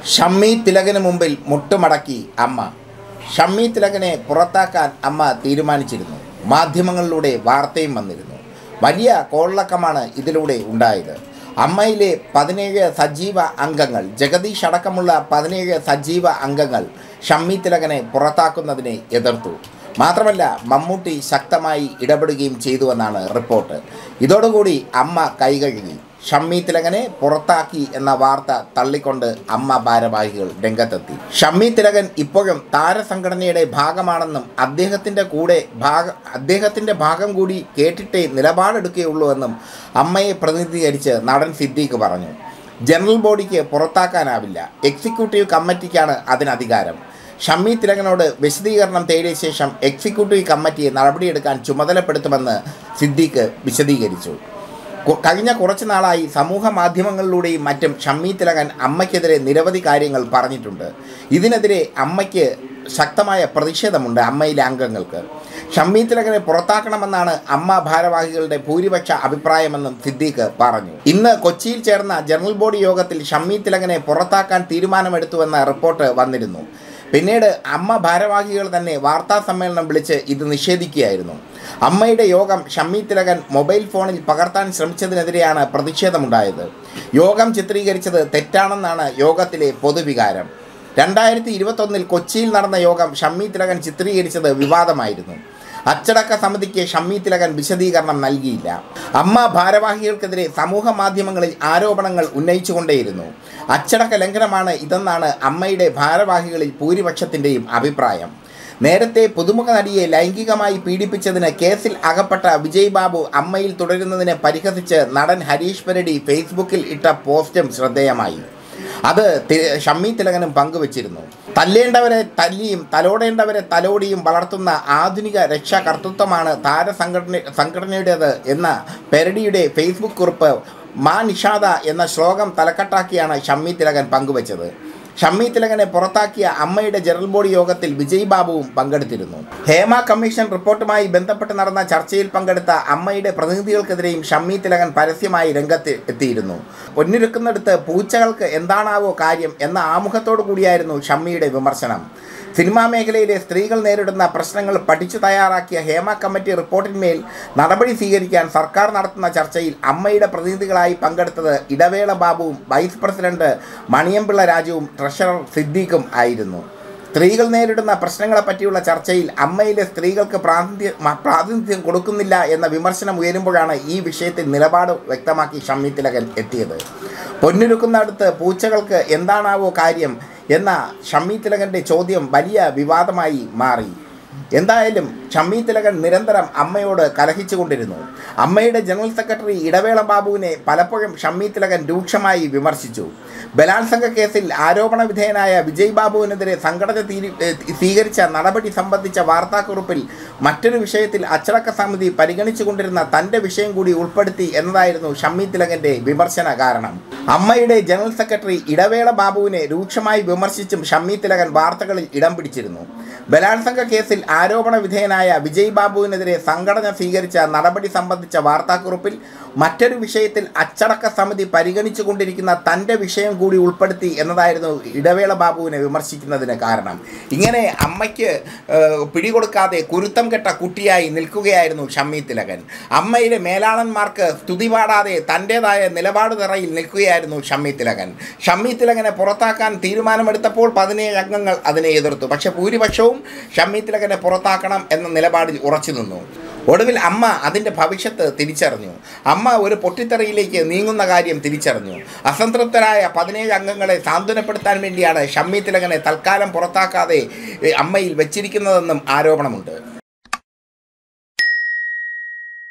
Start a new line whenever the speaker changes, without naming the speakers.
ഷമ്മി തിലകന് മുമ്പിൽ മുട്ടുമടക്കി അമ്മ ഷമ്മി തിലകനെ പുറത്താക്കാൻ അമ്മ തീരുമാനിച്ചിരുന്നു മാധ്യമങ്ങളിലൂടെ വാർത്തയും വന്നിരുന്നു വലിയ കോളിളക്കമാണ് ഇതിലൂടെ ഉണ്ടായത് അമ്മയിലെ പതിനേഴ് സജീവ അംഗങ്ങൾ ജഗദീഷ് അടക്കമുള്ള പതിനേഴ് സജീവ അംഗങ്ങൾ ഷമ്മി തിലകനെ പുറത്താക്കുന്നതിനെ എതിർത്തു മാത്രമല്ല മമ്മൂട്ടി ശക്തമായി ഇടപെടുകയും ചെയ്തുവെന്നാണ് റിപ്പോർട്ട് ഇതോടുകൂടി അമ്മ കൈകഴുകി ഷമ്മി തിലകനെ പുറത്താക്കി എന്ന വാർത്ത തള്ളിക്കൊണ്ട് അമ്മ ഭാരവാഹികൾ രംഗത്തെത്തി ഷമ്മി തിലകൻ ഇപ്പോഴും താരസംഘടനയുടെ ഭാഗമാണെന്നും അദ്ദേഹത്തിൻ്റെ കൂടെ ഭാഗ അദ്ദേഹത്തിൻ്റെ ഭാഗം കൂടി കേട്ടിട്ടേ നിലപാടെടുക്കുകയുള്ളൂ എന്നും അമ്മയെ പ്രതിനിധീകരിച്ച് നടൻ സിദ്ദീഖ് പറഞ്ഞു ജനറൽ ബോഡിക്ക് പുറത്താക്കാനാവില്ല എക്സിക്യൂട്ടീവ് കമ്മിറ്റിക്കാണ് അതിന് അധികാരം ഷമ്മി തിലകനോട് വിശദീകരണം തേടിയ ശേഷം എക്സിക്യൂട്ടീവ് കമ്മിറ്റിയെ നടപടിയെടുക്കാൻ ചുമതലപ്പെടുത്തുമെന്ന് സിദ്ദീഖ് വിശദീകരിച്ചു കു- കഴിഞ്ഞ കുറച്ച് നാളായി സമൂഹ മാധ്യമങ്ങളിലൂടെയും മറ്റും ഷമ്മി തിലകൻ അമ്മയ്ക്കെതിരെ നിരവധി കാര്യങ്ങൾ പറഞ്ഞിട്ടുണ്ട് ഇതിനെതിരെ അമ്മയ്ക്ക് ശക്തമായ പ്രതിഷേധമുണ്ട് അമ്മയിലെ അംഗങ്ങൾക്ക് ഷമ്മി തിലകനെ പുറത്താക്കണമെന്നാണ് അമ്മ ഭാരവാഹികളുടെ ഭൂരിപക്ഷ അഭിപ്രായമെന്നും സിദ്ദീഖ് പറഞ്ഞു ഇന്ന് കൊച്ചിയിൽ ചേർന്ന ജനറൽ ബോഡി യോഗത്തിൽ ഷമ്മി തിലകനെ പുറത്താക്കാൻ തീരുമാനമെടുത്തുവെന്ന റിപ്പോർട്ട് വന്നിരുന്നു പിന്നീട് അമ്മ ഭാരവാഹികൾ തന്നെ വാർത്താ സമ്മേളനം വിളിച്ച് ഇത് നിഷേധിക്കുകയായിരുന്നു അമ്മയുടെ യോഗം ഷമ്മി തിലകൻ മൊബൈൽ ഫോണിൽ പകർത്താൻ ശ്രമിച്ചതിനെതിരെയാണ് പ്രതിഷേധമുണ്ടായത് യോഗം ചിത്രീകരിച്ചത് തെറ്റാണെന്നാണ് യോഗത്തിലെ പൊതുവികാരം രണ്ടായിരത്തി ഇരുപത്തൊന്നിൽ കൊച്ചിയിൽ നടന്ന യോഗം ഷമ്മി തിലകൻ ചിത്രീകരിച്ചത് വിവാദമായിരുന്നു അച്ചടക്ക സമിതിക്ക് ഷമ്മി തിലകൻ വിശദീകരണം നൽകിയില്ല അമ്മ ഭാരവാഹികൾക്കെതിരെ സമൂഹ മാധ്യമങ്ങളിൽ ആരോപണങ്ങൾ ഉന്നയിച്ചുകൊണ്ടേയിരുന്നു അച്ചടക്ക ലംഘനമാണ് ഇതെന്നാണ് അമ്മയുടെ ഭാരവാഹികളിൽ ഭൂരിപക്ഷത്തിൻ്റെയും അഭിപ്രായം നേരത്തെ പുതുമുഖ നടിയെ ലൈംഗികമായി പീഡിപ്പിച്ചതിന് കേസിൽ അകപ്പെട്ട വിജയ് ബാബു അമ്മയിൽ തുടരുന്നതിനെ പരിഹസിച്ച് നടൻ ഹരീഷ് പരടി ഫേസ്ബുക്കിൽ ഇട്ട പോസ്റ്റും ശ്രദ്ധേയമായി അത് തി- ഷമ്മി തിലകനും പങ്കുവച്ചിരുന്നു തല്ലേണ്ടവരെ തല്ലിയും തലോടേണ്ടവരെ തലോടിയും വളർത്തുന്ന ആധുനിക രക്ഷാകർത്തൃത്വമാണ് താരസംഘടന സംഘടനയുടേത് എന്ന പെരടിയുടെ ഫേസ്ബുക്ക് കുറിപ്പ് മാ നിഷാദ എന്ന ശ്ലോകം തലക്കെട്ടാക്കിയാണ് ഷമ്മി തിലകൻ പങ്കുവച്ചത് ഷമ്മി തിലകനെ പുറത്താക്കിയ അമ്മയുടെ ജനറൽ ബോഡി യോഗത്തിൽ വിജയ് ബാബുവും പങ്കെടുത്തിരുന്നു ഹേമ കമ്മീഷൻ റിപ്പോർട്ടുമായി ബന്ധപ്പെട്ട് നടന്ന ചർച്ചയിൽ പങ്കെടുത്ത അമ്മയുടെ പ്രതിനിധികൾക്കെതിരെയും ഷമ്മി തിലകൻ പരസ്യമായി രംഗത്ത് എത്തിയിരുന്നു പൊന്നിരുക്കുന്നിടത്ത് പൂച്ചകൾക്ക് എന്താണാവോ കാര്യം എന്ന ആമുഖത്തോടു കൂടിയായിരുന്നു ഷമ്മിയുടെ വിമർശനം സിനിമാ മേഖലയിലെ സ്ത്രീകൾ നേരിടുന്ന പ്രശ്നങ്ങൾ പഠിച്ചു തയ്യാറാക്കിയ ഹേമ കമ്മിറ്റി റിപ്പോർട്ടിന്മേൽ നടപടി സ്വീകരിക്കാൻ സർക്കാർ നടത്തുന്ന ചർച്ചയിൽ അമ്മയുടെ പ്രതിനിധികളായി പങ്കെടുത്തത് ഇടവേള ബാബുവും വൈസ് പ്രസിഡന്റ് മണിയമ്പിള്ള രാജുവും ട്രഷറർ സിദ്ദീഖും ആയിരുന്നു സ്ത്രീകൾ നേരിടുന്ന പ്രശ്നങ്ങളെ പറ്റിയുള്ള ചർച്ചയിൽ അമ്മയിലെ സ്ത്രീകൾക്ക് പ്രാതിനിധ്യ മ- പ്രാതിനിധ്യം കൊടുക്കുന്നില്ല എന്ന വിമർശനം ഉയരുമ്പോഴാണ് ഈ വിഷയത്തിൽ നിലപാട് വ്യക്തമാക്കി ഷമ്മി തിലകൻ എത്തിയത് പൊന്നുരുക്കുന്നിടത്ത് പൂച്ചകൾക്ക് എന്താണാവോ കാര്യം എന്ന ഷമ്മി തിലകൻ്റെ ചോദ്യം വലിയ വിവാദമായി മാറി എന്തായാലും ഷമ്മി തിലകൻ നിരന്തരം അമ്മയോട് കലഹിച്ചുകൊണ്ടിരുന്നു അമ്മയുടെ ജനറൽ സെക്രട്ടറി ഇടവേള ബാബുവിനെ പലപ്പോഴും ഷമ്മി തിലകൻ രൂക്ഷമായി വിമർശിച്ചു ബലാത്സംഗ കേസിൽ ആരോപണ വിധേയനായ വിജയ് ബാബുവിനെതിരെ സംഘടന തീരു ഏഹ് സ്വീകരിച്ച നടപടി സംബന്ധിച്ച വാർത്താക്കുറിപ്പിൽ മറ്റൊരു വിഷയത്തിൽ അച്ചടക്ക സമിതി പരിഗണിച്ചുകൊണ്ടിരുന്ന തൻ്റെ വിഷയം കൂടി ഉൾപ്പെടുത്തി എന്നതായിരുന്നു ഷമ്മി തിലകൻ്റെ വിമർശന കാരണം അമ്മയുടെ ജനറൽ സെക്രട്ടറി ഇടവേള ബാബുവിനെ രൂക്ഷമായി വിമർശിച്ചും ഷമ്മി തിലകൻ വാർത്തകളിൽ ഇടം പിടിച്ചിരുന്നു ബലാത്സംഗ കേസിൽ ആരോപണ വിധേയനായ വിജയ് ബാബുവിനെതിരെ സംഘടന സ്വീകരിച്ച നടപടി സംബന്ധിച്ച വാർത്താക്കുറിപ്പിൽ മറ്റൊരു വിഷയത്തിൽ അച്ചടക്ക സമിതി പരിഗണിച്ചുകൊണ്ടിരിക്കുന്ന തൻ്റെ വിഷയം കൂടി ഉൾപ്പെടുത്തി എന്നതായിരുന്നു ഇടവേള ബാബുവിനെ വിമർശിക്കുന്നതിന് കാരണം ഇങ്ങനെ അമ്മയ്ക്ക് ഏഹ്, പിടികൊടുക്കാതെ കുരുത്തം കെട്ട കുട്ടിയായി നിൽക്കുകയായിരുന്നു ഷമ്മി തിലകൻ അമ്മയിലെ മേലാളന്മാർക്ക് സ്തുതി പാടാതെ തൻ്റേതായ നിലപാട് തറയിൽ നിൽക്കുകയായിരുന്നു ഷമ്മി തിലകൻ ഷമ്മി തിലകനെ പുറത്താക്കാൻ തീരുമാനമെടുത്തപ്പോൾ പതിനേഴ് അംഗങ്ങൾ അതിനെ എതിർത്തു പക്ഷേ ഭൂരിപക്ഷവും ഷമ്മി തിലകനെ പുറത്താക്കണം എന്ന നിലപാടിൽ ഉറച്ചു നിന്നു ഒടുവിൽ അമ്മ അതിൻ്റെ ഭവിഷ്യത്ത് തിരിച്ചറിഞ്ഞു അമ്മ ഒരു പൊട്ടിത്തെറിയിലേക്ക് നീങ്ങുന്ന കാര്യം തിരിച്ചറിഞ്ഞു അസംതൃപ്തരായ പതിനേഴ് അംഗങ്ങളെ സാന്ത്വനപ്പെടുത്താൻ വേണ്ടിയാണ് ഷമ്മി തിലകനെ തൽക്കാലം പുറത്താക്കാതെ ഏ, അമ്മയിൽ വെച്ചിരിക്കുന്നതെന്നും ആരോപണമുണ്ട്